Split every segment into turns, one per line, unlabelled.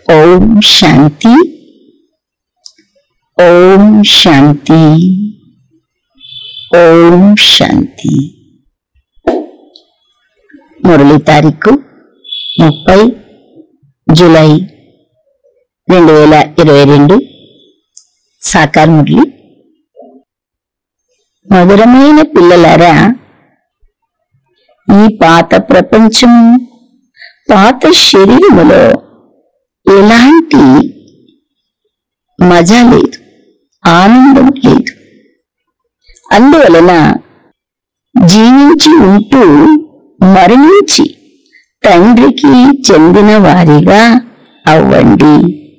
ఓం శాంతి ఓం శాంతి ఓం శాంతి మురళి తారీఖు ముప్పై జూలై రెండు వేల ఇరవై రెండు సాకార్ మురళి మధురమైన పిల్లలారా ఈ పాత ప్రపంచము పాత శరీరములో ఎలాంటి మజా లేదు ఆనందం లేదు అందువలన జీవించి ఉంటూ మరణించి తండ్రికి చెందిన వారిగా అవ్వండి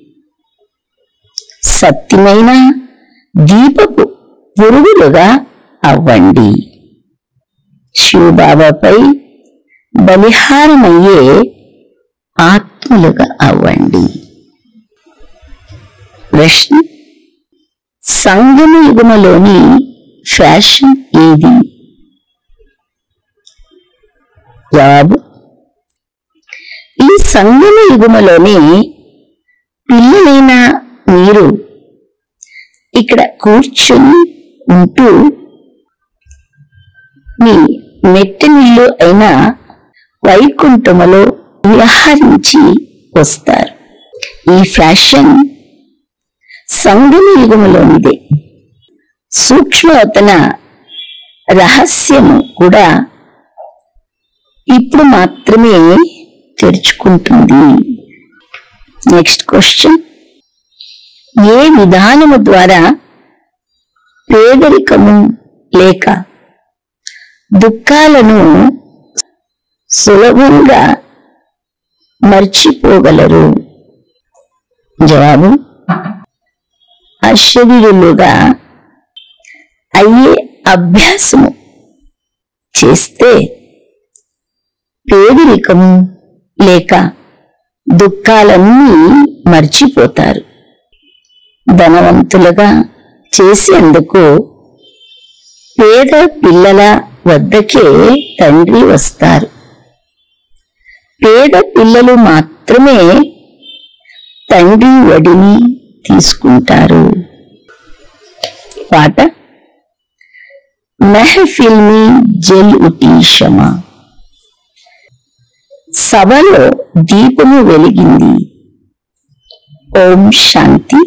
సత్యమైన దీపపు పురుగులుగా అవ్వండి శివబాబాపై బలిహారమయ్యే ఆత్మలుగా అవ్వండి ప్రశ్న సంగమ యుగములోని ఫ్యాషన్ ఏది జవాబు ఈ సంగమ యుగములోని పిల్లలైన మీరు ఇక్కడ కూర్చుని ఉంటూ మీ మెట్టనిల్లు అయిన వైకుంఠములో విహరించి వస్తారు ఈ ఫ్యాషన్ సంగమ యుగములోనిదే సూక్ష్మవతన రహస్యము కూడా ఇప్పుడు మాత్రమే తెరుచుకుంటుంది నెక్స్ట్ క్వశ్చన్ ఏ విధానము ద్వారా పేదరికము లేక దుఃఖాలను సులభంగా మర్చిపోగలరు జవాబు అశరీరులుగా అయ్యే అభ్యాసము చేస్తే పేదరికము లేక దుఃఖాలన్నీ మర్చిపోతారు ధనవంతులుగా చేసేందుకు పేద పిల్లల వద్దకే తండ్రి వస్తారు పేద పిల్లలు మాత్రమే తండ్రి వడిని తీసుకుంటారు పాట మెహఫిల్ మీ జల్ ఉటి షమా సభలో దీపము వెలిగింది ఓం శాంతి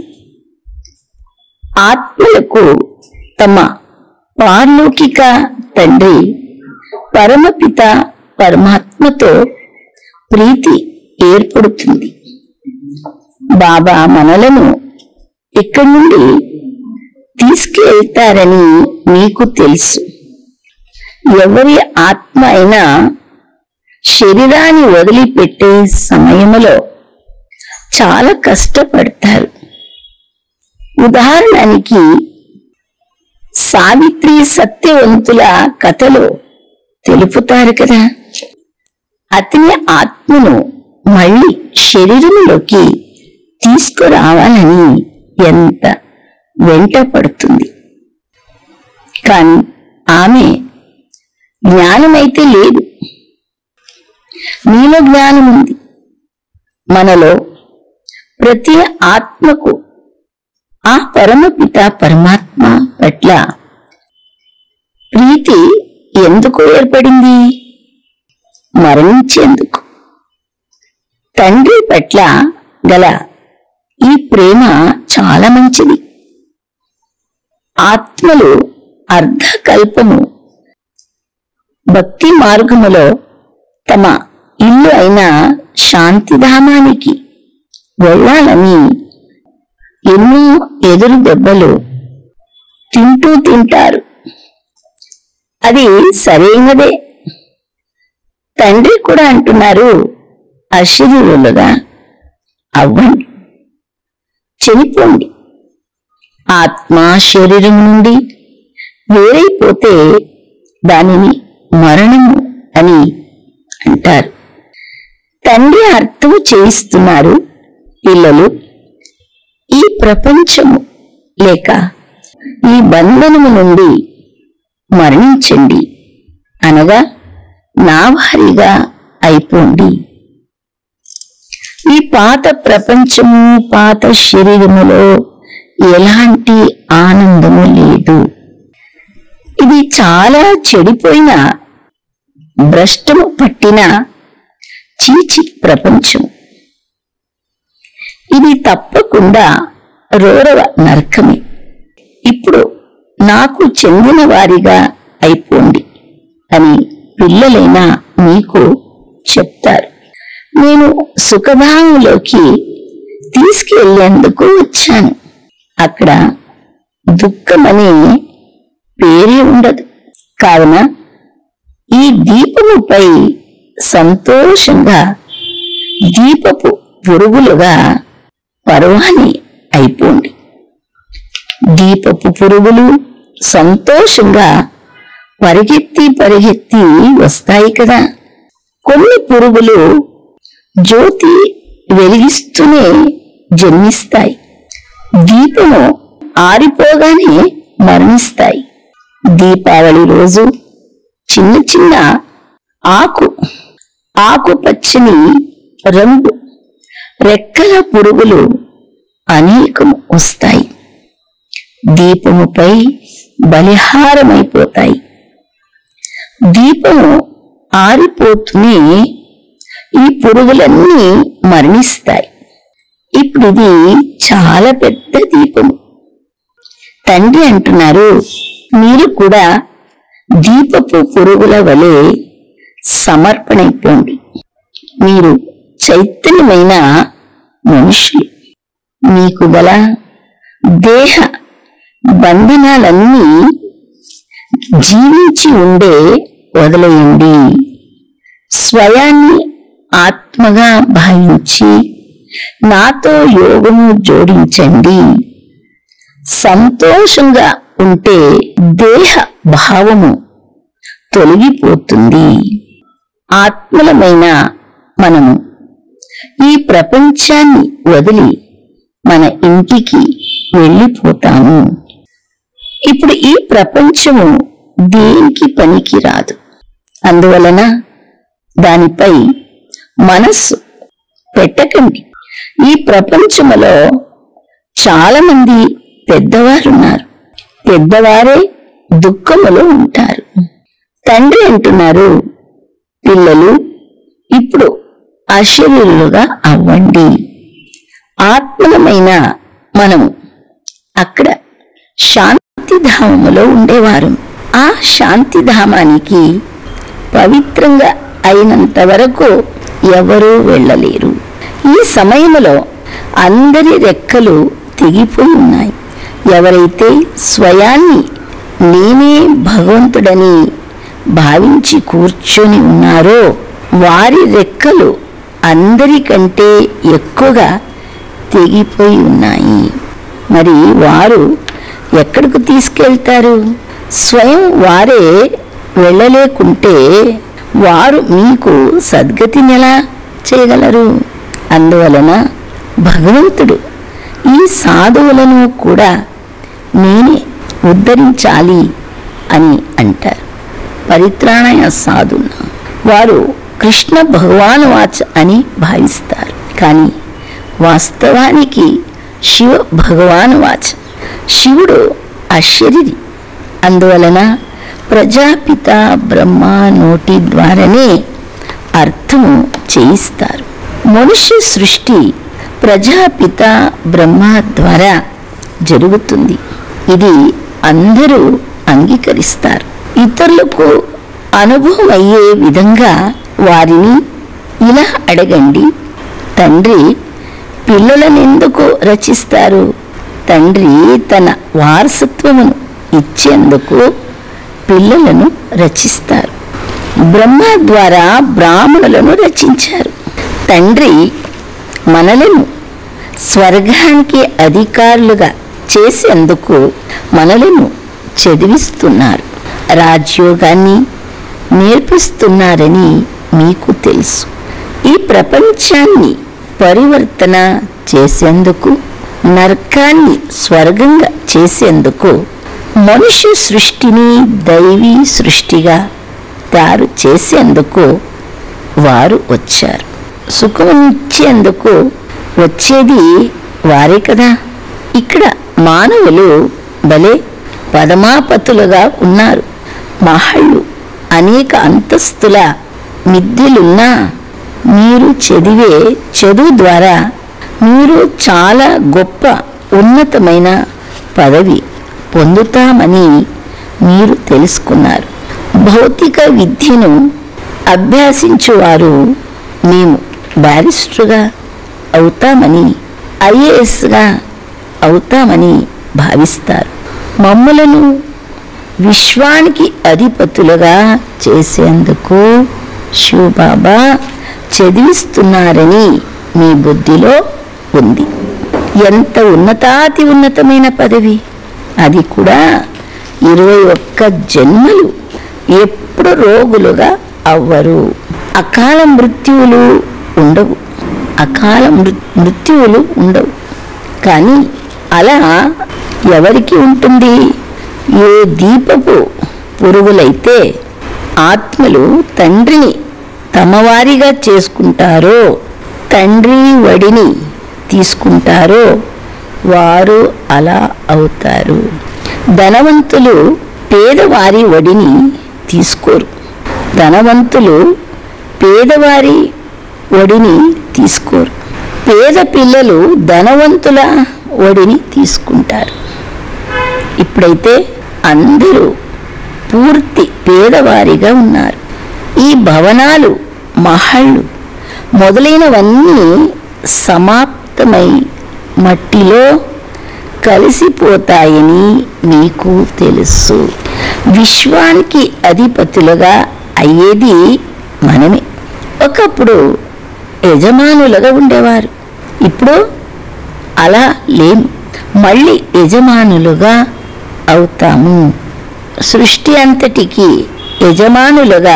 ఆత్మలకు తమ పార్లౌకిక తండ్రి పరమపిత పరమాత్మతో ప్రీతి ఏర్పడుతుంది బాబా మనలను ఇక్కడి నుండి తీసుకెళ్తారని మీకు తెలుసు ఎవరి ఆత్మ అయినా శరీరాన్ని వదిలిపెట్టే సమయంలో చాలా కష్టపడతారు ఉదాహరణకి సావిత్రి సత్యవంతుల కథలో తెలుపుతారు కదా అతని ఆత్మను మళ్ళీ శరీరంలోకి తీసుకురావాలని ఎంత వెంట పడుతుంది కానీ ఆమె జ్ఞానమైతే లేదు మీలో జ్ఞానం ఉంది మనలో ప్రతి ఆత్మకు ఆ పరమపిత పరమాత్మ పట్ల ప్రీతి ఎందుకు ఏర్పడింది మరణించేందుకు తండ్రి పట్ల గల ఈ ప్రేమ చాలా మంచిది ఆత్మలు అర్ధకల్పము భక్తి మార్గములో తమ ఇల్లు అయిన శాంతిధామానికి వెళ్ళాలని ఎన్నో ఎదురు దెబ్బలు తింటూ తింటారు అది సరైనదే తండ్రి కూడా అంటున్నారు అశరీరులుగా అవ్వండి చనిపోండి ఆత్మ శరీరం నుండి వేరైపోతే దానిని మరణము అని అంటారు తండ్రి అర్థము చేయిస్తున్నారు పిల్లలు ఈ ప్రపంచము లేక ఈ బంధనము నుండి మరణించండి అనగా నా వారిగా అయిపోండి ఈ పాత ప్రపంచము పాత శరీరములో ఎలాంటి ఆనందము లేదు ఇది చాలా చెడిపోయిన భ్రష్టము పట్టిన చీచి ప్రపంచం ఇది తప్పకుండా రోరవ నరకమే ఇప్పుడు నాకు చెందిన వారిగా అయిపోండి అని పిల్లలైన మీకు చెప్తారు నేను సుఖధామంలోకి తీసుకెళ్లేందుకు వచ్చాను అక్కడ దుఃఖమనే పేరే ఉండదు కావున ఈ దీపముపై సంతోషంగా దీపపు పురుగులుగా పర్వాని అయిపోండి దీపపు పురుగులు సంతోషంగా పరిగెత్తి పరిగెత్తి వస్తాయి కదా కొన్ని పురుగులు జ్యోతి వెలిగిస్తూనే జన్మిస్తాయి దీపము ఆరిపోగానే మరణిస్తాయి దీపావళి రోజు చిన్న చిన్న ఆకు ఆకుపచ్చని రంగు రెక్కల పురుగులు అనేకము వస్తాయి దీపముపై బలిహారమైపోతాయి దీపము ఆరిపోతూనే ఈ పురుగులన్నీ మరణిస్తాయి ఇప్పుడు ఇది చాలా పెద్ద దీపము తండ్రి అంటున్నారు మీరు కూడా దీపపు పురుగుల వలె సమర్పణైపోండి మీరు చైతన్యమైన మనుషులు మీకు గల దేహ బంధనాలన్నీ జీవించి ఉండే వదిలేయండి స్వయాన్ని ఆత్మగా భావించి నాతో యోగము జోడించండి సంతోషంగా ఉంటే దేహ భావము తొలగిపోతుంది ఆత్మలమైన మనము ఈ ప్రపంచాన్ని వదిలి మన ఇంటికి వెళ్ళిపోతాము ఇప్పుడు ఈ ప్రపంచము దేనికి పనికి రాదు అందువలన దానిపై మనస్సు పెట్టకండి ఈ ప్రపంచములో చాలా మంది పెద్దవారున్నారు పెద్దవారే దుఃఖములో ఉంటారు తండ్రి అంటున్నారు పిల్లలు ఇప్పుడు అశరీరులుగా అవ్వండి ఆత్మలమైన మనము అక్కడ శాంతిధామములో ఉండేవారు ఆ శాంతిధామానికి పవిత్రంగా అయినంత వరకు ఎవరూ వెళ్ళలేరు ఈ సమయంలో అందరి రెక్కలు తెగిపోయి ఉన్నాయి ఎవరైతే స్వయాన్ని నేనే భగవంతుడని భావించి కూర్చొని ఉన్నారో వారి రెక్కలు అందరికంటే ఎక్కువగా తెగిపోయి ఉన్నాయి మరి వారు ఎక్కడికి తీసుకెళ్తారు స్వయం వారే వెళ్ళలేకుంటే వారు మీకు సద్గతిని ఎలా చేయగలరు అందువలన భగవంతుడు ఈ సాధువులను కూడా నేనే ఉద్ధరించాలి అని అంటారు పరిత్రాణయ సాధున వారు కృష్ణ భగవాన్ వాచ్ అని భావిస్తారు కానీ వాస్తవానికి శివ భగవాన్ వాచ్ శివుడు అశరీరి అందువలన ప్రజాపిత బ్రహ్మ నోటి ద్వారానే అర్థము చేయిస్తారు మనుష్య సృష్టి ప్రజాపిత బ్రహ్మ ద్వారా జరుగుతుంది ఇది అందరూ అంగీకరిస్తారు ఇతరులకు అనుభవం అయ్యే విధంగా వారిని ఇలా అడగండి తండ్రి పిల్లలనెందుకు రచిస్తారు తండ్రి తన వారసత్వమును ఇచ్చేందుకు పిల్లలను రచిస్తారు బ్రహ్మ ద్వారా బ్రాహ్మణులను రచించారు తండ్రి మనలను స్వర్గానికి అధికారులుగా చేసేందుకు మనలను చదివిస్తున్నారు రాజ్యోగాన్ని నేర్పిస్తున్నారని మీకు తెలుసు ఈ ప్రపంచాన్ని పరివర్తన చేసేందుకు నరకాన్ని స్వర్గంగా చేసేందుకు మనుష్య సృష్టిని దైవీ సృష్టిగా తయారు చేసేందుకు వారు వచ్చారు సుఖమునిచ్చేందుకు వచ్చేది వారే కదా ఇక్కడ మానవులు భలే పదమాపతులుగా ఉన్నారు మహళ్ళు అనేక అంతస్తుల మిద్దెలున్నా మీరు చదివే చదువు ద్వారా మీరు చాలా గొప్ప ఉన్నతమైన పదవి పొందుతామని మీరు తెలుసుకున్నారు భౌతిక విద్యను అభ్యాసించువారు మేము బ్యారిస్టర్గా అవుతామని ఐఏఎస్గా అవుతామని భావిస్తారు మమ్మలను విశ్వానికి అధిపతులుగా చేసేందుకు శివబాబా చదివిస్తున్నారని మీ బుద్ధిలో ఉంది ఎంత ఉన్నతాతి ఉన్నతమైన పదవి అది కూడా ఇరవై ఒక్క జన్మలు ఎప్పుడు రోగులుగా అవ్వరు అకాల మృత్యువులు ఉండవు అకాల మృ- మృత్యువులు ఉండవు కానీ అలా ఎవరికి ఉంటుంది ఏ దీపపు పురుగులైతే ఆత్మలు తండ్రిని తమవారిగా చేసుకుంటారో తండ్రి వడిని తీసుకుంటారో వారు అలా అవుతారు ధనవంతులు పేదవారి వడిని తీసుకోరు ధనవంతులు పేదవారి ఒడిని తీసుకోరు పేద పిల్లలు ధనవంతుల ఒడిని తీసుకుంటారు ఇప్పుడైతే అందరూ పూర్తి పేదవారిగా ఉన్నారు ఈ భవనాలు మహళ్ళు మొదలైనవన్నీ సమాప్తమై మట్టిలో కలిసిపోతాయని మీకు తెలుసు విశ్వానికి అధిపతులుగా అయ్యేది మనమే ఒకప్పుడు యజమానులుగా ఉండేవారు ఇప్పుడు అలా లేము మళ్ళీ యజమానులుగా అవుతాము సృష్టి అంతటికి యజమానులుగా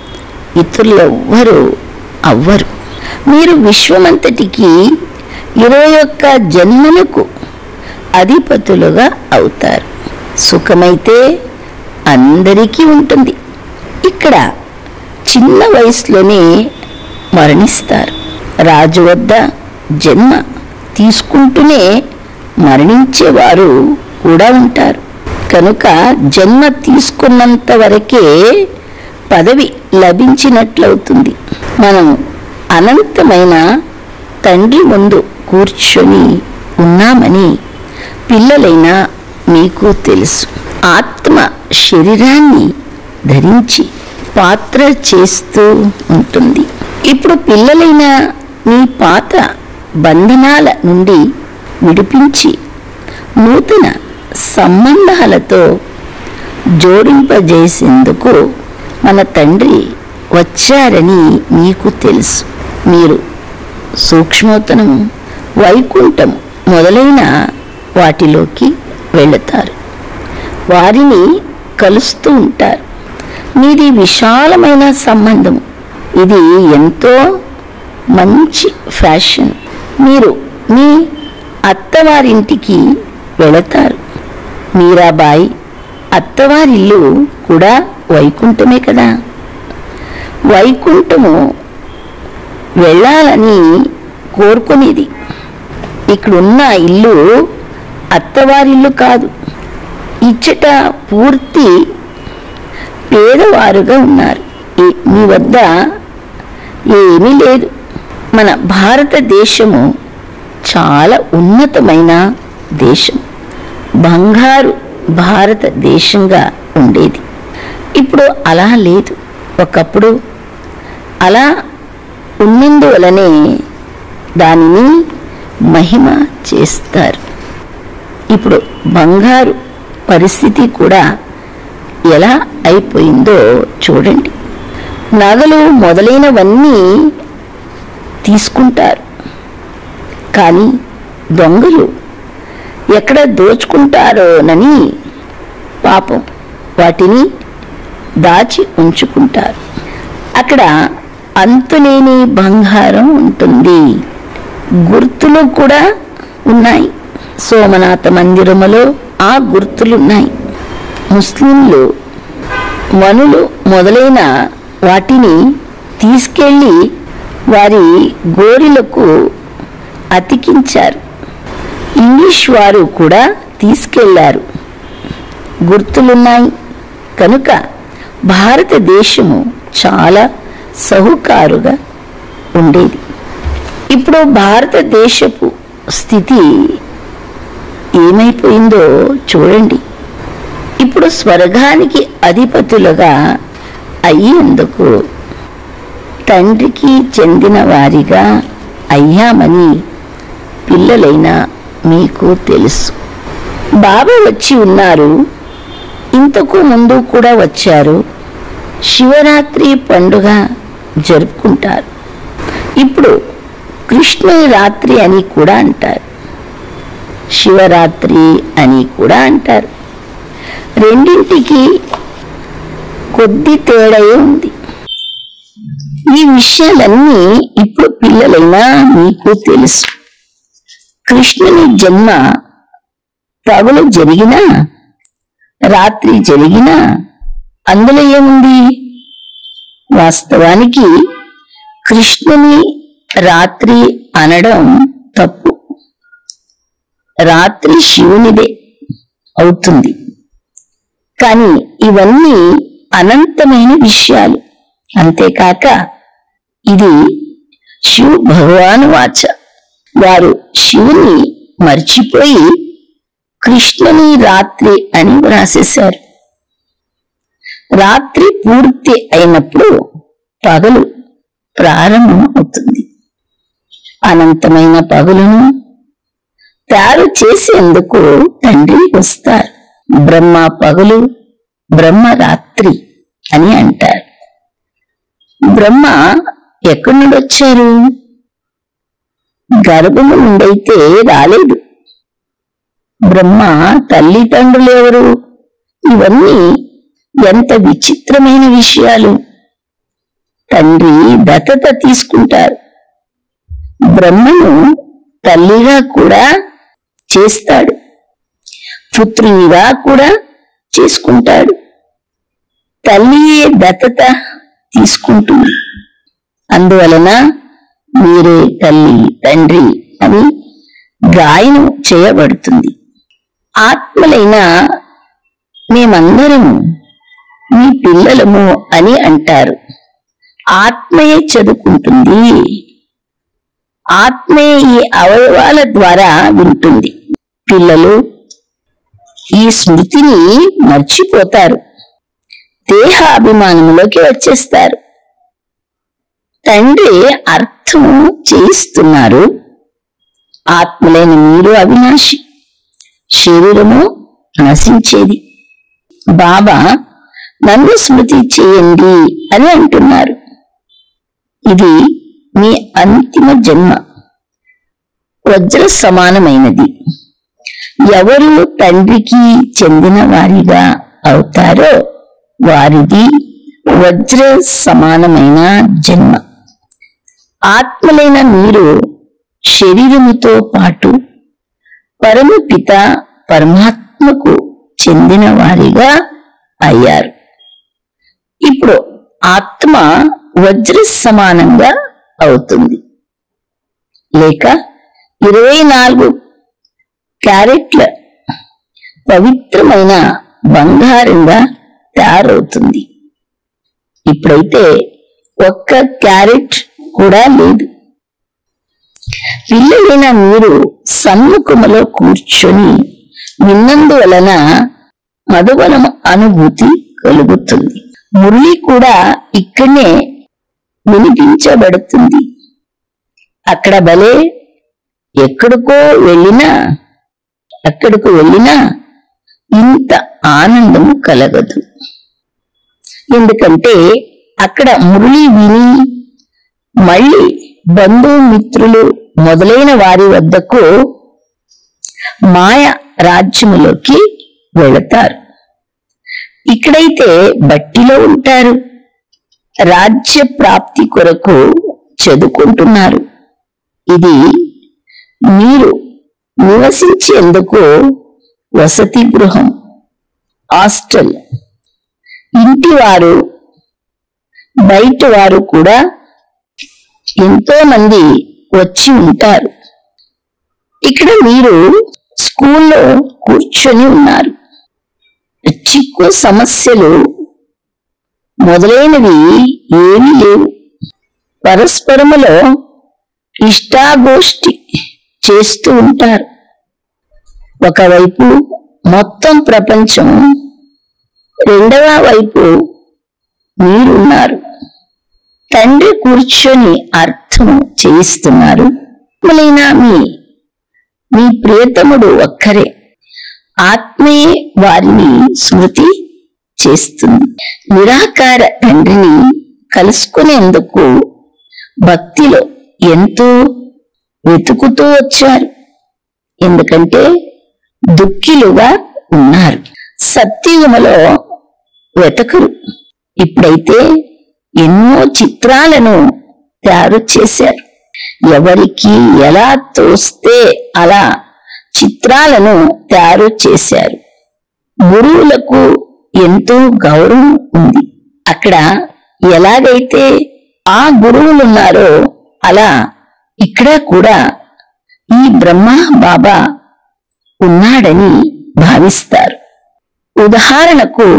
ఇతరులెవ్వరూ అవ్వరు మీరు విశ్వమంతటికి ఇరవై ఒక్క జన్మలకు అధిపతులుగా అవుతారు సుఖమైతే అందరికీ ఉంటుంది ఇక్కడ చిన్న వయసులోనే మరణిస్తారు రాజు వద్ద జన్మ తీసుకుంటూనే మరణించేవారు కూడా ఉంటారు కనుక జన్మ తీసుకున్నంత వరకే పదవి లభించినట్లవుతుంది మనం అనంతమైన తండ్రి ముందు కూర్చొని ఉన్నామని పిల్లలైనా మీకు తెలుసు ఆత్మ శరీరాన్ని ధరించి పాత్ర చేస్తూ ఉంటుంది ఇప్పుడు పిల్లలైన మీ పాత బంధనాల నుండి విడిపించి నూతన సంబంధాలతో జోడింపజేసేందుకు మన తండ్రి వచ్చారని మీకు తెలుసు మీరు సూక్ష్మోత్తనం వైకుంఠం మొదలైన వాటిలోకి వెళతారు వారిని కలుస్తూ ఉంటారు మీది విశాలమైన సంబంధం ఇది ఎంతో మంచి ఫ్యాషన్ మీరు మీ అత్తవారింటికి వెళతారు మీరాబాయి అత్తవారిల్లు కూడా వైకుంఠమే కదా వైకుంఠము వెళ్ళాలని కోరుకునేది ఇక్కడున్న ఇల్లు అత్తవారిల్లు కాదు ఇచ్చట పూర్తి పేదవారుగా ఉన్నారు ఈ- మీ వద్ద ఏమీ లేదు మన భారతదేశము చాలా ఉన్నతమైన దేశం బంగారు భారతదేశంగా ఉండేది ఇప్పుడు అలా లేదు ఒకప్పుడు అలా ఉన్నందువలనే దానిని మహిమ చేస్తారు ఇప్పుడు బంగారు పరిస్థితి కూడా ఎలా అయిపోయిందో చూడండి నగలు మొదలైనవన్నీ తీసుకుంటారు కానీ దొంగలు ఎక్కడ దోచుకుంటారోనని పాపం వాటిని దాచి ఉంచుకుంటారు అక్కడ అంతులేని బంగారం ఉంటుంది గుర్తులు కూడా ఉన్నాయి సోమనాథ మందిరములో ఆ గుర్తులున్నాయి ముస్లింలు మనులు మొదలైన వాటిని తీసుకెళ్ళి వారి గోరిలకు అతికించారు ఇంగ్లీష్ వారు కూడా తీసుకెళ్లారు గుర్తులున్నాయి కనుక భారతదేశము చాలా సహుకారుగా ఉండేది ఇప్పుడు భారతదేశపు స్థితి ఏమైపోయిందో చూడండి ఇప్పుడు స్వర్గానికి అధిపతులుగా అయ్యేందుకు తండ్రికి చెందిన వారిగా అయ్యామని పిల్లలైన మీకు తెలుసు బాబా వచ్చి ఉన్నారు ఇంతకు ముందు కూడా వచ్చారు శివరాత్రి పండుగ జరుపుకుంటారు ఇప్పుడు కృష్ణ రాత్రి అని కూడా అంటారు శివరాత్రి అని కూడా అంటారు రెండింటికి కొద్ది తేడాయే ఉంది ఈ విషయాలన్నీ ఇప్పుడు పిల్లలైనా మీకు తెలుసు కృష్ణుని జన్మ పగలు జరిగినా రాత్రి జరిగినా అందులో ఏముంది వాస్తవానికి కృష్ణుని రాత్రి అనడం తప్పు రాత్రి శివునిదే అవుతుంది కానీ ఇవన్నీ అనంతమైన విషయాలు అంతేకాక ఇది శివ భగవాను వాచ వారు శివుని మర్చిపోయి కృష్ణుని రాత్రి అని వ్రాసేశారు రాత్రి పూర్తి అయినప్పుడు పగలు ప్రారంభం అవుతుంది అనంతమైన పగులను తయారు చేసేందుకు తండ్రి వస్తారు బ్రహ్మ పగలు బ్రహ్మ రాత్రి అని అంటారు బ్రహ్మ ఎక్కడి నుండి వచ్చారు గర్భము నుండైతే రాలేదు బ్రహ్మ తల్లిదండ్రులు ఎవరు ఇవన్నీ ఎంత విచిత్రమైన విషయాలు తండ్రి దత్తత తీసుకుంటారు బ్రహ్మను తల్లిగా కూడా చేస్తాడు పుత్రునిగా కూడా చేసుకుంటాడు తల్లియే దత్తత తీసుకుంటుంది అందువలన మీరే తల్లి తండ్రి అని గాయనం చేయబడుతుంది ఆత్మలైన మేమందరము మీ పిల్లలము అని అంటారు ఆత్మయే చదువుకుంటుంది ఆత్మే ఈ అవయవాల ద్వారా వింటుంది పిల్లలు ఈ స్మృతిని మర్చిపోతారు దేహ అభిమానంలోకి వచ్చేస్తారు తండ్రి అర్థం చేయిస్తున్నారు ఆత్మలైన మీరు అవినాశి శరీరము నశించేది బాబా నన్ను స్మృతి చేయండి అని అంటున్నారు ఇది మీ అంతిమ జన్మ వజ్ర సమానమైనది ఎవరు తండ్రికి చెందిన వారిగా అవుతారో వారిది వజ్ర సమానమైన జన్మ ఆత్మలైన మీరు శరీరముతో పాటు పరమపిత పరమాత్మకు చెందిన వారిగా అయ్యారు ఇప్పుడు ఆత్మ వజ్ర సమానంగా అవుతుంది లేక ఇరవై నాలుగు క్యారెట్ల పవిత్రమైన బంగారంగా తయారవుతుంది ఇప్పుడైతే ఒక్క క్యారెట్ కూడా లేదు పిల్లలైన మీరు సమ్ముఖములో కూర్చొని విన్నందువలన మధుబలం అనుభూతి కలుగుతుంది మురళి కూడా ఇక్కడనే వినిపించబడుతుంది అక్కడ భలే ఎక్కడికో వెళ్ళినా అక్కడికి వెళ్ళినా ఇంత ఆనందము కలగదు ఎందుకంటే అక్కడ మురళి విని మళ్ళీ బంధుమిత్రులు మొదలైన వారి వద్దకు మాయ రాజ్యములోకి వెళతారు ఇక్కడైతే బట్టిలో ఉంటారు రాజ్య ప్రాప్తి కొరకు చదువుకుంటున్నారు ఇది మీరు నివసించేందుకు వసతి గృహం హాస్టల్ ఇంటి వారు బయట వారు కూడా ఎంతో మంది వచ్చి ఉంటారు ఇక్కడ మీరు స్కూల్లో కూర్చొని ఉన్నారు చిక్కు సమస్యలు మొదలైనవి ఏమీ లేవు పరస్పరములో ఇష్టాగోష్ఠి చేస్తూ ఉంటారు ఒకవైపు మొత్తం ప్రపంచం రెండవ వైపు మీరున్నారు తండ్రి కూర్చొని అర్థం చేయిస్తున్నారు మొదలైన మీ మీ ప్రియతముడు ఒక్కరే ఆత్మే వారిని స్మృతి చేస్తుంది నిరాకార తండ్రిని కలుసుకునేందుకు భక్తిలో ఎంతో వెతుకుతూ వచ్చారు ఎందుకంటే దుఃఖిలుగా ఉన్నారు సత్యుగములో వెతకరు ఇప్పుడైతే ఎన్నో చిత్రాలను తయారు చేశారు ఎవరికి ఎలా తోస్తే అలా చిత్రాలను తయారు చేశారు గురువులకు ఎంతో గౌరవం ఉంది అక్కడ ఎలాగైతే ఆ గురువులున్నారో అలా ఇక్కడ కూడా ఈ బ్రహ్మ బాబా ఉన్నాడని భావిస్తారు ఉదాహరణకు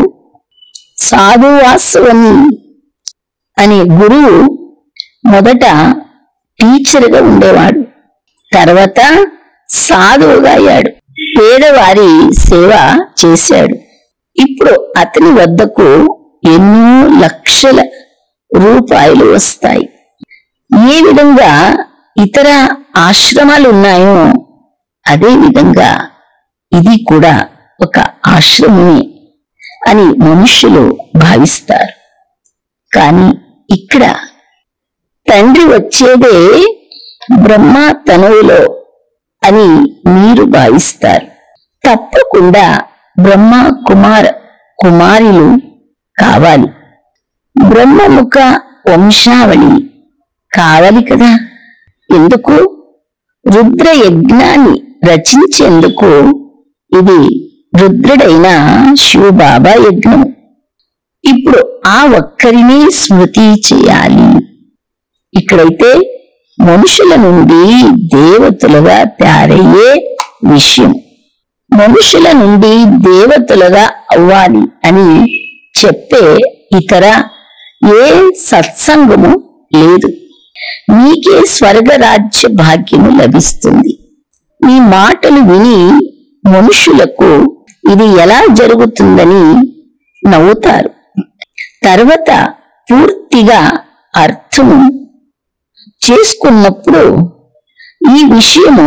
సాధువాసవని అనే గురువు మొదట టీచర్గా ఉండేవాడు తర్వాత సాధువుగా అయ్యాడు పేదవారి సేవ చేశాడు ఇప్పుడు అతని వద్దకు ఎన్నో లక్షల రూపాయలు వస్తాయి ఏ విధంగా ఇతర ఆశ్రమాలు ఉన్నాయో అదే విధంగా ఇది కూడా ఒక ఆశ్రమమే అని మనుష్యులు భావిస్తారు కానీ ఇక్కడ తండ్రి వచ్చేదే బ్రహ్మ తనువులో అని మీరు భావిస్తారు తప్పకుండా బ్రహ్మ కుమార కుమారులు కావాలి బ్రహ్మముఖ వంశావళి కావాలి కదా ఎందుకు రుద్ర యజ్ఞాన్ని రచించేందుకు ఇది రుద్రుడైన శివబాబా యజ్ఞం ఇప్పుడు ఆ ఒక్కరిని స్మృతి చేయాలి ఇక్కడైతే మనుషుల నుండి దేవతలుగా తయారయ్యే విషయం మనుషుల నుండి దేవతలుగా అవ్వాలి అని చెప్పే ఇతర ఏ సత్సంగము లేదు మీకే స్వర్గరాజ్య భాగ్యము లభిస్తుంది మీ మాటలు విని మనుషులకు ఇది ఎలా జరుగుతుందని నవ్వుతారు తర్వాత పూర్తిగా అర్థము చేసుకున్నప్పుడు ఈ విషయము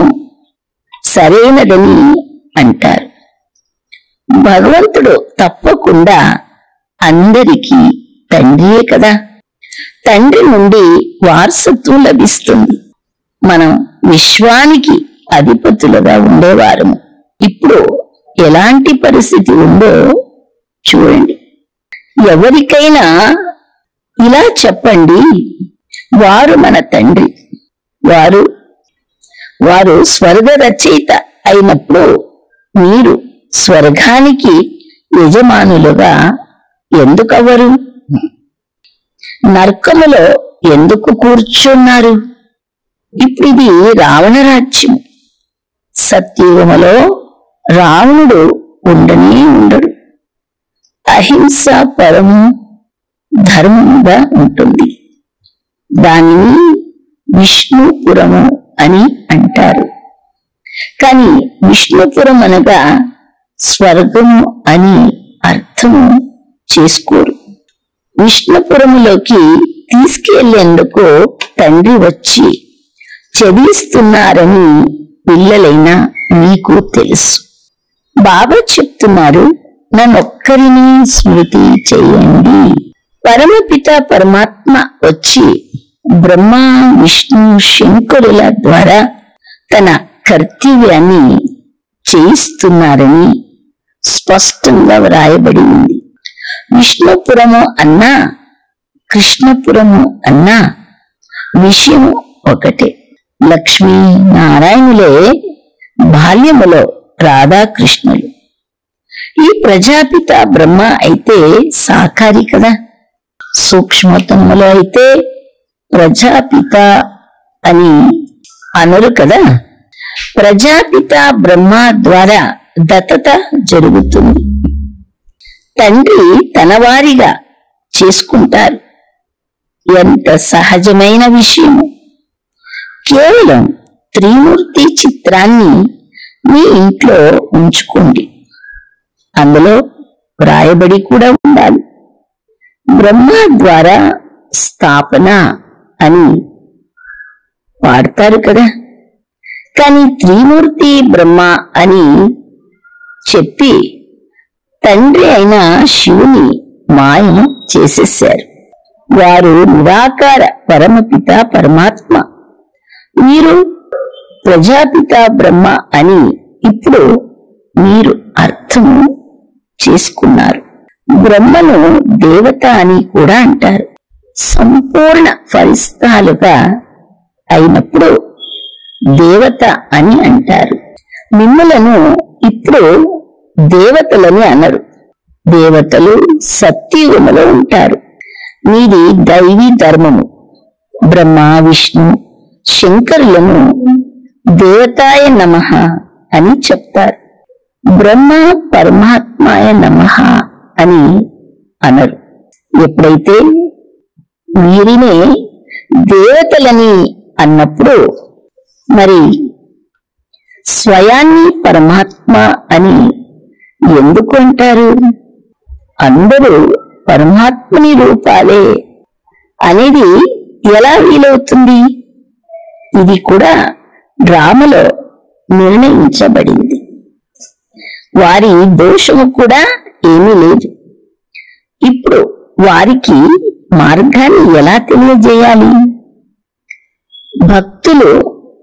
సరైనదని అంటారు భగవంతుడు తప్పకుండా అందరికీ తండ్రియే కదా తండ్రి నుండి వారసత్వం లభిస్తుంది మనం విశ్వానికి అధిపతులుగా ఉండేవారము ఇప్పుడు ఎలాంటి పరిస్థితి ఉందో చూడండి ఎవరికైనా ఇలా చెప్పండి వారు మన తండ్రి వారు వారు స్వర్గ రచయిత అయినప్పుడు మీరు స్వర్గానికి యజమానులుగా ఎందుకవ్వరు నర్కములో ఎందుకు కూర్చున్నారు ఇప్పుడు ఇది రావణ రాజ్యం సత్యుగములో రావణుడు ఉండనే ఉండడు అహింస పరము ధర్మముగా ఉంటుంది దానిని విష్ణుపురము అని అంటారు కానీ విష్ణుపురం అనగా స్వర్గము అని అర్థము చేసుకోరు విష్ణుపురములోకి తీసుకెళ్లేందుకు తండ్రి వచ్చి చదివిస్తున్నారని పిల్లలైన మీకు తెలుసు బాబా చెప్తున్నారు నన్నొక్కరిని స్మృతి చేయండి పరమపిత పరమాత్మ వచ్చి బ్రహ్మ విష్ణు శంకరుల ద్వారా తన కర్తవ్యాన్ని చేయిస్తున్నారని స్పష్టంగా వ్రాయబడి ఉంది విష్ణుపురము అన్నా కృష్ణపురము అన్నా విషయం ఒకటే లక్ష్మీ నారాయణులే బాల్యములో రాధాకృష్ణులు ఈ ప్రజాపిత బ్రహ్మ అయితే సాకారి కదా సూక్ష్మతములో అయితే ప్రజాపిత అని అనరు కదా ప్రజాపిత బ్రహ్మ ద్వారా దత్తత జరుగుతుంది తండ్రి తన వారిగా చేసుకుంటారు ఎంత సహజమైన విషయము కేవలం త్రిమూర్తి చిత్రాన్ని మీ ఇంట్లో ఉంచుకోండి అందులో వ్రాయబడి కూడా ఉండాలి బ్రహ్మ ద్వారా స్థాపన అని వాడతారు కదా కానీ త్రిమూర్తి బ్రహ్మ అని చెప్పి తండ్రి అయిన శివుని మాయం చేసేశారు వారు నిరాకార పరమపిత పరమాత్మ మీరు ప్రజాపిత బ్రహ్మ అని ఇప్పుడు మీరు అర్థము చేసుకున్నారు బ్రహ్మను దేవత అని కూడా అంటారు సంపూర్ణ ఫలిస్తాలుగా అయినప్పుడు దేవత అని అంటారు మిమ్మలను ఇప్పుడు దేవతలని అనరు దేవతలు సత్యుగములో ఉంటారు మీది దైవీ ధర్మము బ్రహ్మ విష్ణు శంకరులను దేవతాయ నమ అని చెప్తారు బ్రహ్మ పరమాత్మాయ నమ అని అనరు ఎప్పుడైతే వీరినే దేవతలని అన్నప్పుడు మరి స్వయాన్ని పరమాత్మ అని ఎందుకు అంటారు అందరూ పరమాత్మని రూపాలే అనేది ఎలా వీలవుతుంది ఇది కూడా డ్రామలో నిర్ణయించబడింది వారి దోషము కూడా ఏమీ లేదు ఇప్పుడు వారికి మార్గాన్ని ఎలా తెలియజేయాలి భక్తులు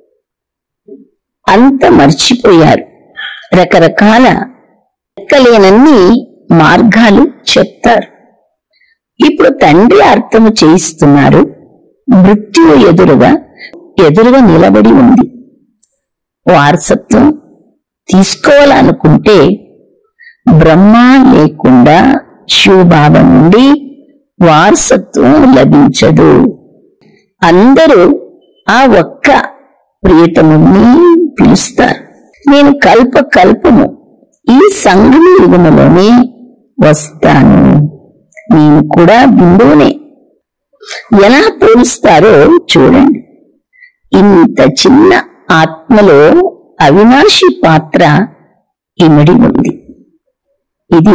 అంత మర్చిపోయారు రకరకాల లెక్కలేనన్ని మార్గాలు చెప్తారు ఇప్పుడు తండ్రి అర్థము చేయిస్తున్నారు మృత్యువు ఎదురుగా ఎదురుగా నిలబడి ఉంది వారసత్వం తీసుకోవాలనుకుంటే బ్రహ్మ లేకుండా శివబాబా నుండి వారసత్వం లభించదు అందరూ ఆ ఒక్క ప్రియతముని పిలుస్తారు నేను కల్ప కల్పము ఈ సంగమ యుగములోనే వస్తాను నేను కూడా బిందువునే ఎలా పోలుస్తారో చూడండి ఇంత చిన్న ఆత్మలో అవినాశి పాత్ర ఇమిడి ఉంది ఇది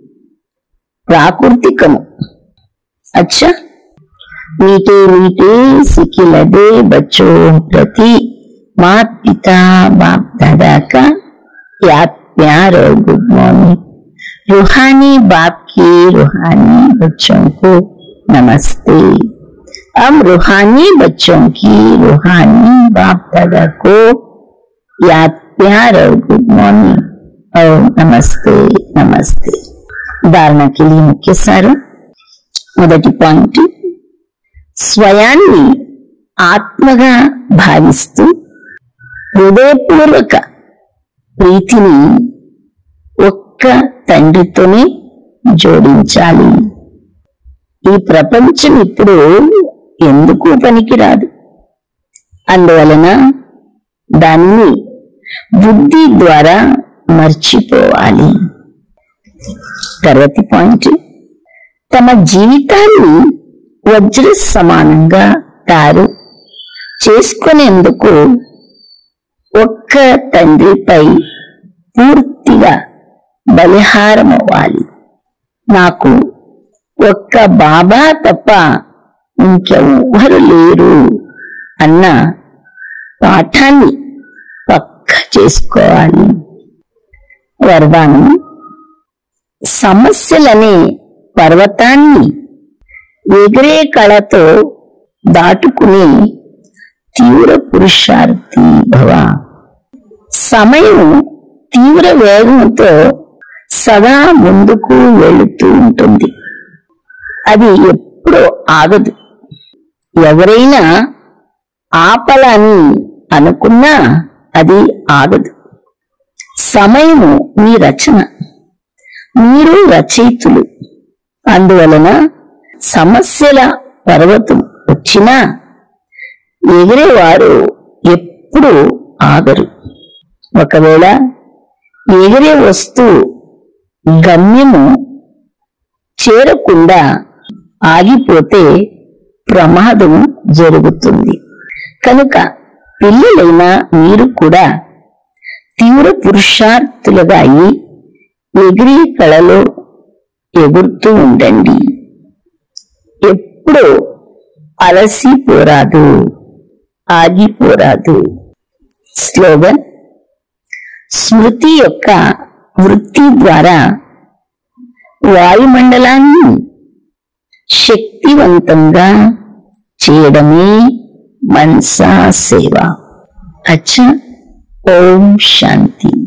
ప్రాకృతికము అచ్చా मीठे मीठे सिखिलदे बच्चों प्रति मात पिता बाप दादा का याद प्यार और गुड मॉर्निंग रूहानी बाप की रूहानी बच्चों को नमस्ते हम रूहानी बच्चों की रूहानी बाप दादा को याद प्यार और गुड मॉर्निंग और नमस्ते नमस्ते धारणा के लिए मुख्य सार మొదటి పాయింట్ స్వయాన్ని ఆత్మగా భావిస్తూ హృదయపూర్వక ప్రీతిని ఒక్క తండ్రితోనే జోడించాలి ఈ ప్రపంచం ఇప్పుడు ఎందుకు పనికిరాదు అందువలన దానిని బుద్ధి ద్వారా మర్చిపోవాలి తర్వాతి పాయింట్ తమ జీవితాన్ని వజ్ర సమానంగా తారు చేసుకునేందుకు ఒక్క తండ్రిపై పూర్తిగా బలిహారం అవ్వాలి నాకు ఒక్క బాబా తప్ప ఇంకెవ్వరు లేరు అన్న పాఠాన్ని పక్క చేసుకోవాలి వరదానం సమస్యలనే పర్వతాన్ని ఎగిరే కళతో దాటుకునే తీవ్ర పురుషార్థి భవ సమయం తీవ్ర వేగంతో సదా ముందుకు వెళుతూ ఉంటుంది అది ఎప్పుడూ ఆగదు ఎవరైనా ఆపలని అనుకున్నా అది ఆగదు సమయము మీ రచన మీరు రచయితులు అందువలన సమస్యల పర్వతం వచ్చి వచ్చినా ఎగిరేవారు ఎప్పుడు ఆగరు ఒకవేళ ఎగిరే వస్తువు గమ్యము చేరకుండా ఆగిపోతే ప్రమాదం జరుగుతుంది కనుక పిల్లలైన మీరు కూడా తీవ్ర పురుషార్థులుగా అయి ఎగిరి కళలో ఎగురుతూ ఉండండి ఎప్పుడు అలసిపోరాదు ఆగిపోరాదు స్లోగన్ స్మృతి యొక్క వృత్తి ద్వారా వాయుమండలాన్ని శక్తివంతంగా చేయడమే మనసా సేవ అచ్చా ఓం శాంతి